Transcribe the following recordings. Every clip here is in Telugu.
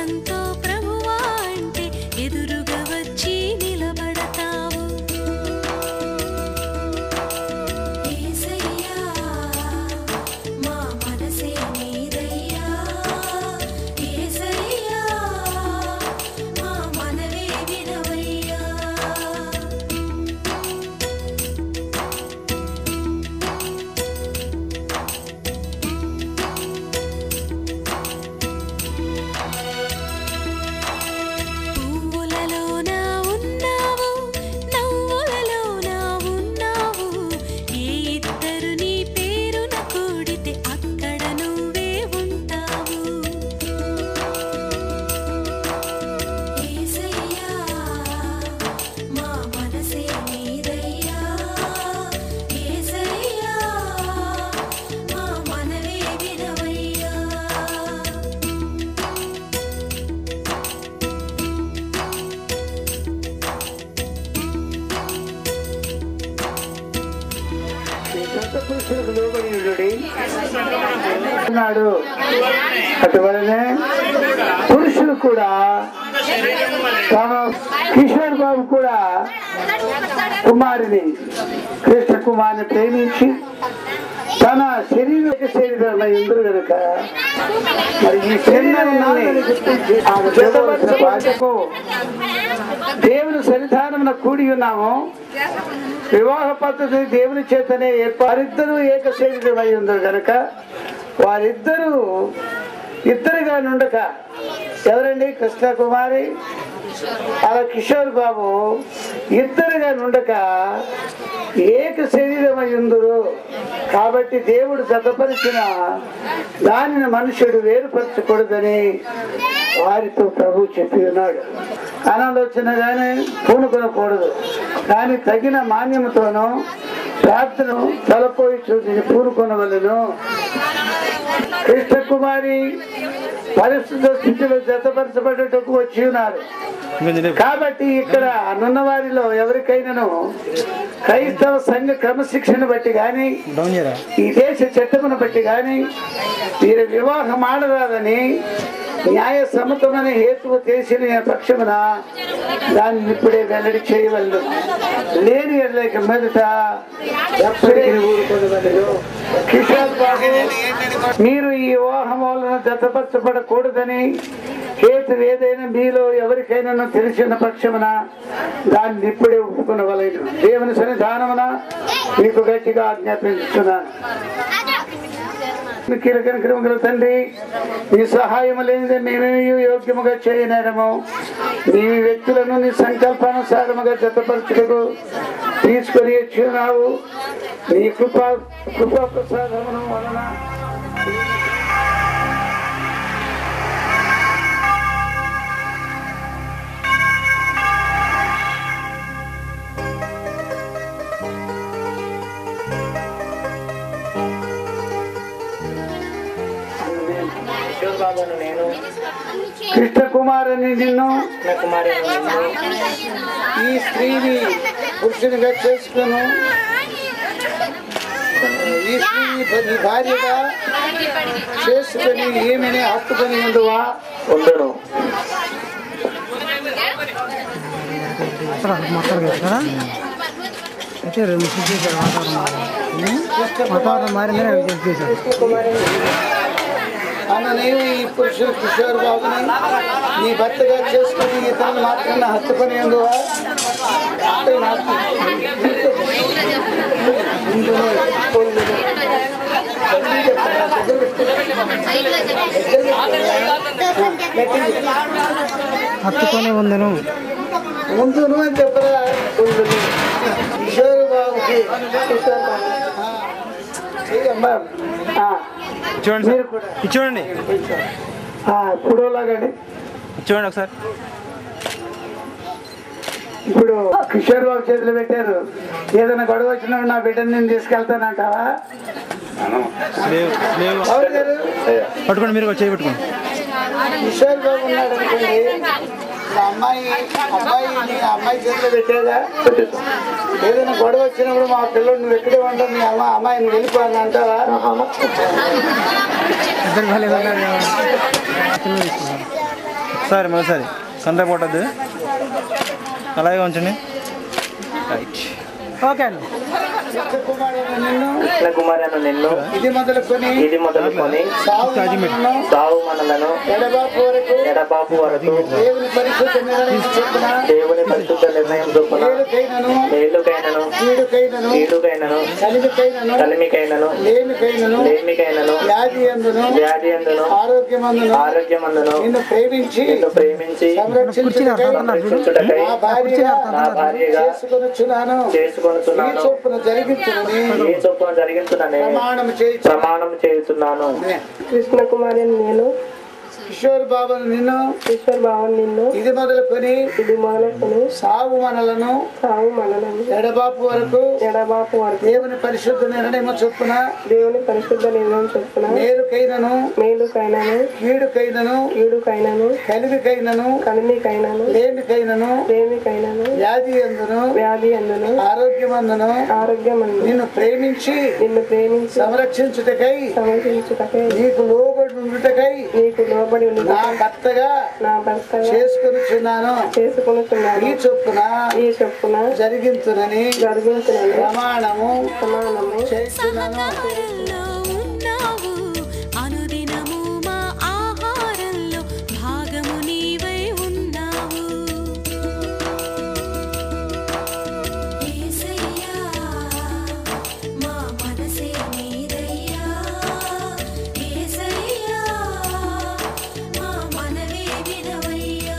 హర్షంతో ప్రభువా అంటే ఎదురుగా వచ్చి నిలబడతావు యేసయ్యా మా మనసే నీదయ్యా యేసయ్యా మా మనవే వినవయ్యా పువ్వులలోన ఉన్నావు నవ్వులలోన ఉన్నావు ఏ ఇద్దరు నీ పేరున కూడితే అక్కడ నువ్వే ఉంటావు యేసయ్యా మా మనసే నీదయ్యా యేసయ్యా మా మనవే వినవయ్యా కొత్త పురుషులకు లోబడి ఉండుడి. అన్నాడు అటువలనే పురుషులు కూడా తమ కిషోర్ బాబు కూడా కుమారుని కృష్ణ కుమార్ని ప్రేమించి తన శరీర శరీరం ఎందురు కనుక మరి ఈ శరీరాన్ని ఆమె చెప్పవలసిన బాధ్యకు దేవుని సన్నిధానమున కూడి ఉన్నాము వివాహ పద్ధతి దేవుని చేతనే వారిద్దరూ ఏక శరీరమై ఉందరు గనక వారిద్దరూ ఇద్దరుగా నుండక ఎవరండి కృష్ణ కుమారి అలా కిషోర్ బాబు ఇద్దరుగా నుండక ఏక శరీరమై ఉందరు కాబట్టి దేవుడు జతపరిచిన దానిని మనుషుడు వేరుపరచకూడదని వారితో ప్రభు చెప్పి ఉన్నాడు అనాలోచన కానీ పూనుకొనకూడదు కానీ తగిన మాన్యముతోనూ ప్రార్థన తలపోయి చూసి పూనుకొనవలను కృష్ణ కుమారి పరిస్థితుల స్థితిలో జతపరచబడటకు వచ్చి ఉన్నారు కాబట్టి ఇక్కడ నున్న వారిలో ఎవరికైనాను క్రైస్తవ సంఘ క్రమశిక్షణ బట్టి కానీ ఈ దేశ చట్టమును బట్టి కానీ వీరి వివాహం ఆడరాదని న్యాయ సమ్మతమైన హేతువు తెలిసిన పక్షమున దాన్ని ఇప్పుడే వెల్లడి చేయవలను లేని ఎడలేక మీదట ఎప్పటికీ ఊరుకోవలను కిషోర్ బాబు మీరు ఈ వివాహం వలన జతపరచబడకూడదని హేతు ఏదైనా మీలో ఎవరికైనా తెలిసిన పక్షమున దాన్ని ఇప్పుడే ఒప్పుకునవలేదు దేవుని సన్నిధానమున మీకు గట్టిగా ఆజ్ఞాపించుతున్నాను కీలకన క్రమగల తండ్రి నీ సహాయం లేనిదే మేమేమీ యోగ్యముగా చేయనేరము నీ వ్యక్తులను నీ సంకల్పానుసారముగా జతపరచుటకు తీసుకొని వచ్చినావు నీ కృపా కృపా ప్రసాదమును వలన బాబును నేను కృష్ణ కుమారుని నిన్ను నా కుమారి ఈ స్త్రీని పురుషునిగా చేసుకును ఈ స్త్రీని నీ భార్యగా చేసుకొని ఏమని హత్తుకొని ఉండువా ఉండను మాట్లాడగలుగుతారా అయితే రెండు చేశారు వాతావరణం వాతావరణం మారిందని అవి చెప్పేశారు అన్న నీవు ఈ పురుషుడు కిషోర్ బాబుని నీ భర్తగా చేసుకుని ఇతను మాత్రం హత్తుకొని ఉండువా అంటే నాకు ఇందులో పొందును. హత్తుకొని ఉందను ముందును అని చెప్పరా ఉండును. కిషోర్ బాబుకి ఆ, చెయ్యమ్మా. ఆ, చూడండి మీరు సార్ కూడా ఇది చూడండి ఆ, ఇప్పుడు లాగండి చూడండి ఒకసారి ఇప్పుడు కిషోర్ బాబు చేతులు పెట్టారు ఏదైనా గొడవ వచ్చినప్పుడు నా బిడ్డని నేను తీసుకెళ్తానంటావా లేవు లేవు అవును గారు పట్టుకోండి మీరు కూడా చేయి పట్టుకోండి కిషోర్ బాబు ఉన్నాడు అనుకోండి మా అమ్మాయి అబ్బాయి నీ అమ్మాయి చేతిలో పెట్టేదా ఏదైనా గొడవ వచ్చినప్పుడు మా పిల్లడు నువ్వు ఎక్కడే ఉంటావు మీ అమ్మ అమ్మాయి నువ్వు వెళ్ళిపోవాలని అంటావా ఇద్దరు వాళ్ళు ఉన్నారు కదా. చిన్న తీసుకున్నారు ఒకసారి మరోసారి కంటే కొట్టద్దు అలాగే ఉంచండి రైట్ ఓకే అండి కుమారుడైన నిన్ను కృష్ణ కుమారను నిన్ను ఇది మొదలుకొని ఇది మొదలుకొని సాగు మనలను సావు మనలను ఎడబాపు వరకు ఎడబాపు వరకు దేవుని పరిశుద్ధ నిర్ణయం చొప్పున దేవుని పరిశుద్ధ నిర్ణయం చొప్పున మేలుకైనను మేలుకైనను కీడుకైనను కీడుకైనను కలిమికైనను కలిమికైనను లేమికైనను లేమికైనను వ్యాధి అందును వ్యాధి అందును ఆరోగ్యమందును ఆరోగ్యమందును నిన్ను ప్రేమించి నిన్ను ప్రేమించి సంరక్షించుటకై సంరక్షించుటకై నా భార్య నా భార్యగా చేసుకొనుచున్నాను ఈ చేసుకొనుచున్నాను చొప్పున జరిగించునని ఈ చొప్పున జరిగించునని ప్రమాణం చేయి ప్రమాణం చేస్తున్నాను కృష్ణ కుమారి నేను కిషోర్ బాబును నిన్ను ఈశ్వర్ భావన్ నిన్ను ఇది మొదలుకొని ఇది మొదలుకొని సాగు మనలను సాగు మనలను ఎడబాపు వరకు ఎడబాపు వరకు దేవుని పరిశుద్ధ నిర్ణయం చొప్పున దేవుని పరిశుద్ధ నిర్ణయం చొప్పున మేలుకైనను మేలుకైనను కీడుకైనను కీడుకైనను కలిమికైనను కలిమికైనను లేమికైనను ప్రేమికైనను వ్యాధి అందును వ్యాధి అందును ఆరోగ్యమందును ఆరోగ్యమందు నిన్ను ప్రేమించి నిన్ను ప్రేమించి సంరక్షించుటకై సంరక్షించుటకై నీకు లోబడి ఉండుటకై నీకు లోబడి ఉండి నా భర్తగా నా భర్త చేసుకొనుచున్నాను చేసుకునుతున్నాను ఈ చొప్పున ఈ చొప్పున జరిగించునని జరుగుతున్నది ప్రమాణము సమానము చేస్తున్నాను సహకారంలో ఉన్నావు అనుదినము మా ఆహారంలో భాగము నీవై ఉన్నావు యేసయ్యా మా మనసే నీదయ్యా యేసయ్యా మా మనవే వినవయ్యా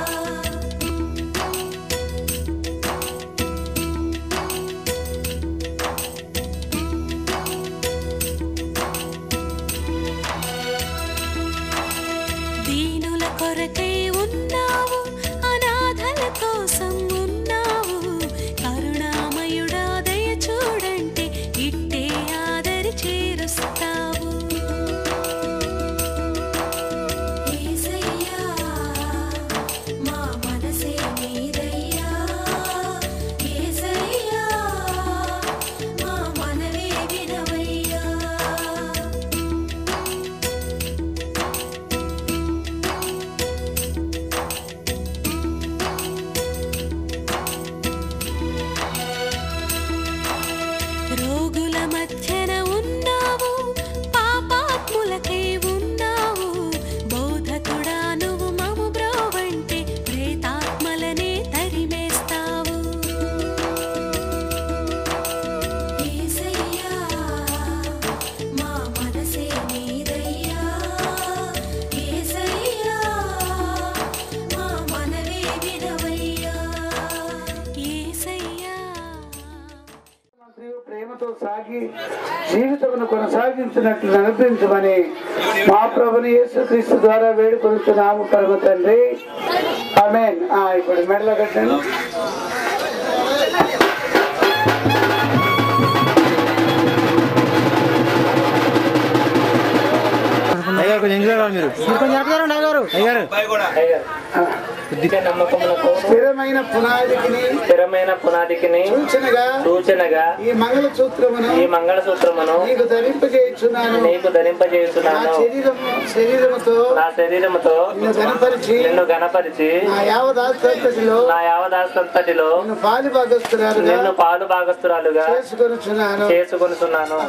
దీనుల కొరకై ఉన్నావు అనాథల కోసం ఉన్నావు కరుణామయుడా దయ చూడంటే ఇట్టే ఆదరి చేరుస్తావు యేసయ్యా మా మనసే నీదయ్యా యేసయ్యా మా మనవే వినవయ్యా రోగుల మధ్యన ఉన్నావు పాపాత్ములకై ఉన్నావు బోధకుడా నువ్వు మము బ్రోవంటే ప్రేతాత్మలనే తరిమేస్తావు యేసయ్యా మా మనసే నీదయ్యా యేసయ్యా మా మనవే వినవయ్యా యేసయ్యా మరియు ప్రేమతో సాగి జీవితమును కొనసాగించినట్లు నడిపించమని మా ప్రభుని యేసుక్రీస్తు ద్వారా వేడుకొనుచున్నాము పరమ తండ్రి ఆమేన్ ఆ, ఇప్పుడు మెడలో కట్టండి అయ్యారు కొంచెం ఎంజాయ్ కావాలి మీరు మీరు కొంచెం ఎక్కడ జరగండి అయ్యగారు అయ్యారు అయ్యా నిత్య నమ్మకములకు స్థిరమైన పునాదికి స్థిరమైన పునాదికిని సూచనగా సూచనగా ఈ మంగళ సూత్రమును ఈ మంగళసూత్రమును నీకు ధరింపజేయుచున్నాను నీకు నా ధరింపజేస్తున్నాను శరీరము శరీరముతో నా శరీరముతో నిన్ను ధనపరిచి నిన్ను గణపరిచి నా యావదాస్తలో నా యావదాసంతటిలో నిన్ను పాలి భాగస్తురాలుగా నిన్ను పాలు భాగస్తురాలుగా చేసుకొనుచున్నాను చేసుకొనుచున్నాను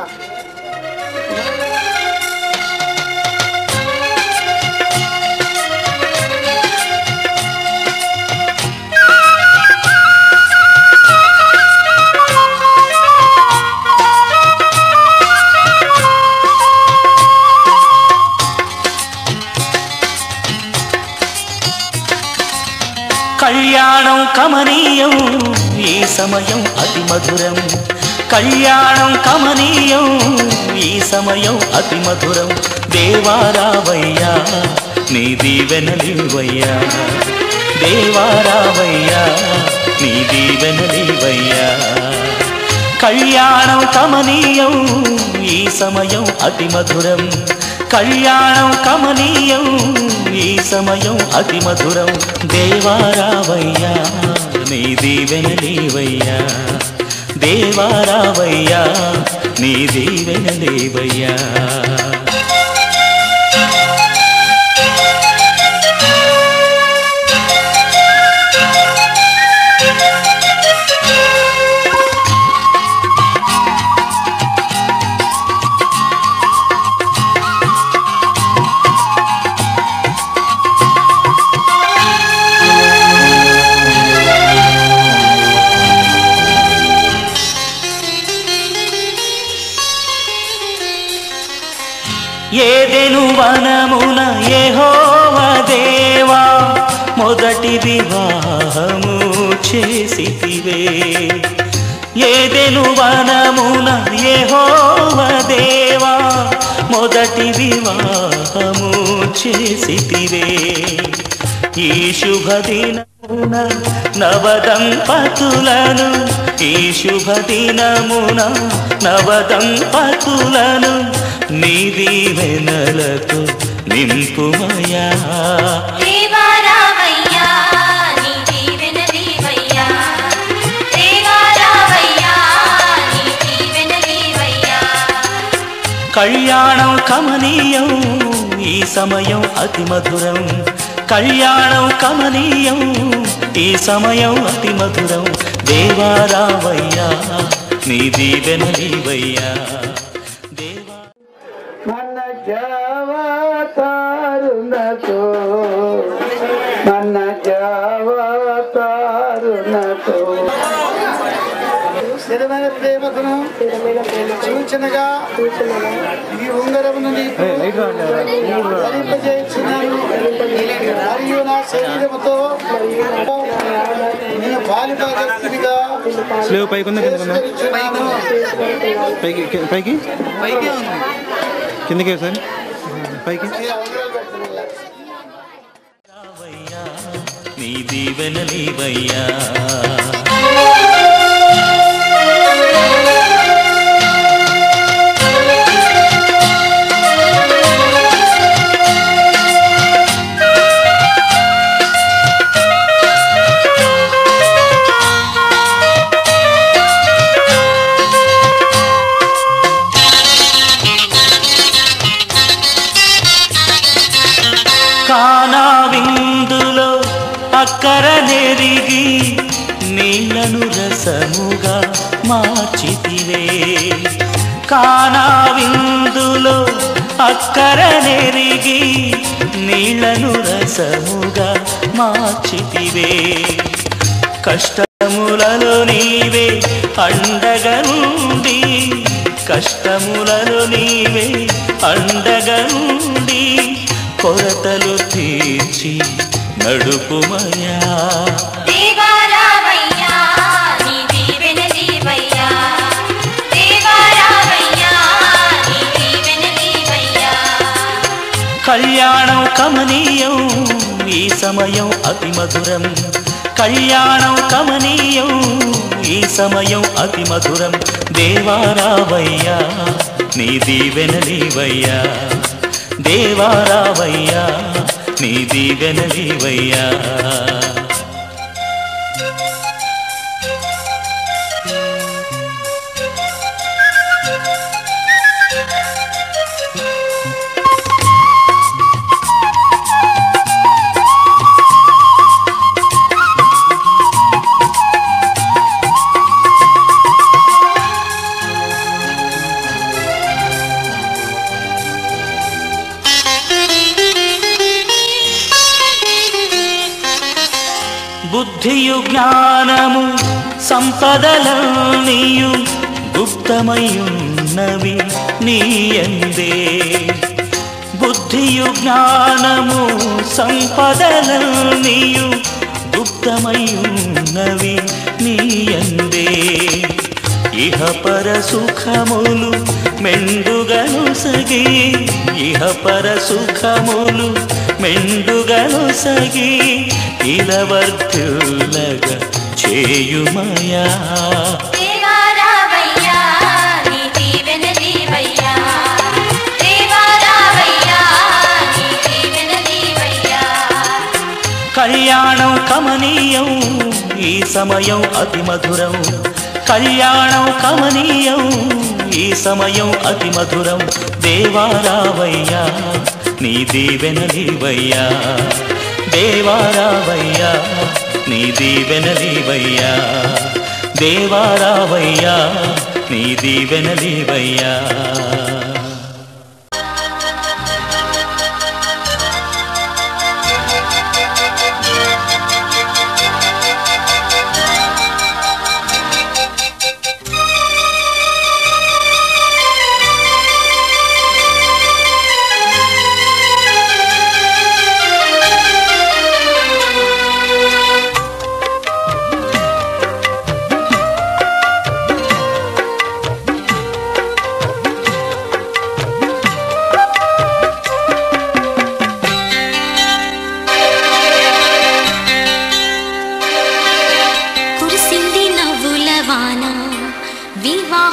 కళ్యాణం కమనీయం ఈ సమయం అతి మధురం కళ్యాణం కమనీయం ఈ సమయం అతి మధురం దేవారావయ్యా నీ దీవెనలివయ్యా దేవారావయ్యా నీ దీవెనలివయ్యా కళ్యాణం కమనీయం ఈ సమయం అతి మధురం కళ్యాణం కమనీయం ఈ సమయం అతి మధురం దేవారావయ్యా నీ దీవెనలేవయ్యా దేవారావయ్యా నీ వనమున యెహోవ దేవా మొదటి వివాహము చేసితివే ఏదెను వనమున యెహోవ దేవా మొదటి వివాహము చేసితివే ఈ శుభదినమున నవదంపతులను ఈ శుభదినమున నవదంపతులను నీ దీవెనలతో నింపుమయా దేవా రామయ్యా నీ దీవెనలీవయ్యా దేవా రామయ్యా నీ దీవెనలీవయ్యా కళ్యాణం కమనీయం ఈ సమయం అతి మధురం కళ్యాణం కమనీయం ఈ సమయం అతి మధురం దేవారావయ్యా నీ దీవెనలీవయ్యా దేవా మన జవతారునతో మన జవతారునతో స్థిరమైన ప్రేమకును స్థిరమైన ప్రేమకు సూచనగా సూచనగా ఈ ఉంగరమును నీకు ధరింపజేస్తున్నాను మరియు నా శరీరముతో నేను బాలిక వ్యక్తినిగా స్లీవ్ పైకి ఉంది కిందకి ఉందా చేసుకొనిచున్నాను. పైకి కి- పైకి కిందకి సార్ పైకి ఈ ఉంగరాలు పెట్టుకున్నా రావయ్యా నీ దీవెనలీవయ్యా కానా విందులో అక్కర నెరిగి నీళ్లను రసముగా మార్చితివే కానా విందులో అక్కర నెరిగి నీళ్లను రసముగా మార్చితివే కష్టములలో నీవే అండగా నుండి కష్టములలో నీవే అండగా నుండి కొరతలు తీర్చి నడుపుమయా దేవా రామయ్యా నీ దీవెనలీవయ్యా దేవా రామయ్యా నీ దీవెనలీవయ్యా కళ్యాణం కమనీయం ఈ సమయం అతి మధురం కళ్యాణం కమనీయం ఈ సమయం అతి మధురం దేవారావయ్యా నీ దీవెనలీవయ్యా దేవారావయ్యా నీ దీవెనలీవయ్యా బుద్ధియు జ్ఞానము సంపదలన్నీయు గుప్తమయున్నవి నీయందే బుద్ధియు జ్ఞానము సంపదలన్నీయు గుప్తమయున్నవి నీయందే ఇహ పర సుఖములు మెండుగను సగి ఇహ పర సుఖములు మెండుగను సగి ఇలవర్తులగా చేయుమయా దేవా రామయ్యా నీ దీవెనలీవయ్యా దేవా రామయ్యా నీ దీవెనలీవయ్యా కళ్యాణం కమనీయం ఈ సమయం అతి మధురం కళ్యాణం కమనీయం ఈ సమయం అతి మధురం దేవారావయ్యా నీ దీవెనలివయ్యా దేవారావయ్యా నీ దీవెనలివయ్యా దేవారావయ్యా నీ దీవెనలివయ్యా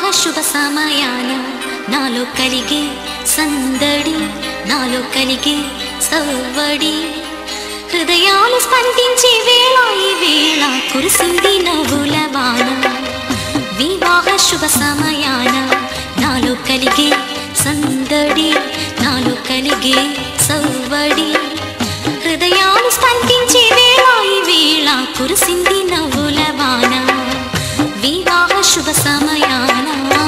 శుభ సమయాన నాలో కలిగే సందడి నాలో కలిగే సవ్వడి హృదయాలు స్పందించే వేళ ఈ వేళ కురిసింది నవ్వుల వాన వివాహ శుభ సమయాన నాలో కలిగే సందడి నాలో కలిగే సవ్వడి హృదయాలు స్పందించే వేళ ఈ వేళ కురిసింది నవ్వుల వాన వివాహ శుభ సమయాన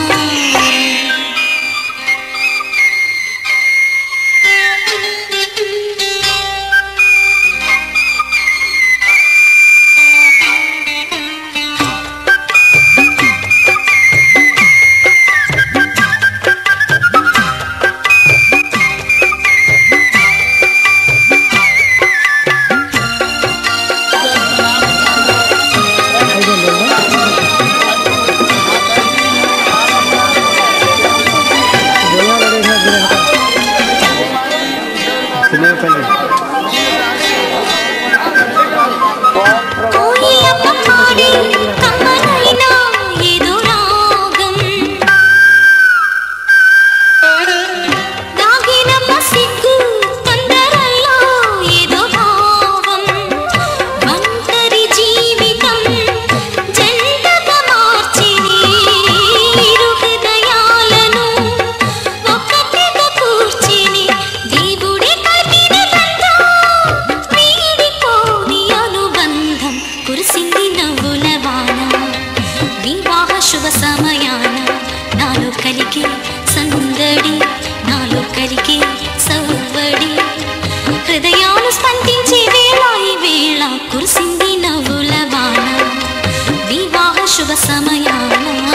స్లేవ్ పైకి ఓయి అమ్మ పాడే కమ్మనైన ఏదో రాగం దాగినమ్మ సిగ్గు తొందరల్లో ఏదో భావం ఒంటరి జీవితం జంటగా మార్చిని ఇరు హృదయాలను ఒక్కటిగా కూర్చిని దేవుడే కలిపిన బంధం వీడిపోని అనుబంధం కురిసింది నవ్వుల వాన వివాహ శుభ సమయాన నాలో కలిగి సందడి నాలో కలిగి సవ్వడి హృదయాలు స్పందించే వేళ ఈ వేళ కురిసింది నవ్వుల వాన వివాహ శుభ సమయాన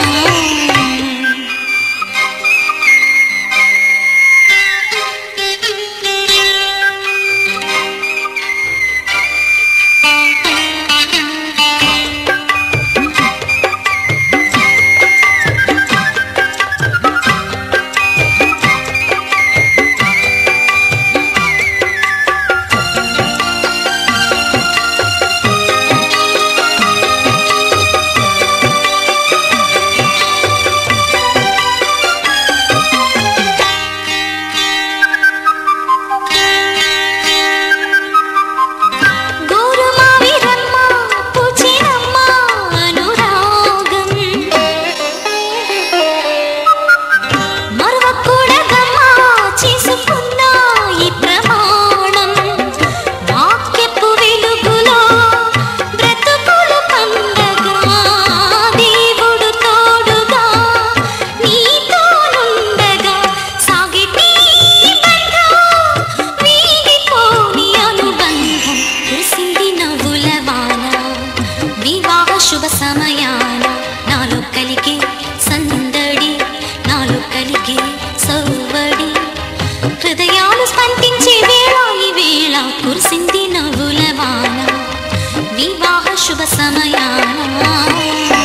గోరుమావిరమ్మ పూచిరమ్మ అనురాగం మరవకూడదమ్మా చేసుకున్న ఈ ప్రమాణం వాక్యపు వెలుగులో బ్రతుకులు పండగా దేవుడు తోడుగా నీతోనుండగా సాగితే బంధం వీడిపోని అనుబంధం కురిసింది నవ్వుల వాన వివాహ శుభ సమయాన నాలో కలిగే సందడి నాలో కలిగే సవ్వడి హృదయాలు స్పందించే వేళ ఈ వేళ కురిసింది నవ్వుల వాన వివాహ శుభ సమయాన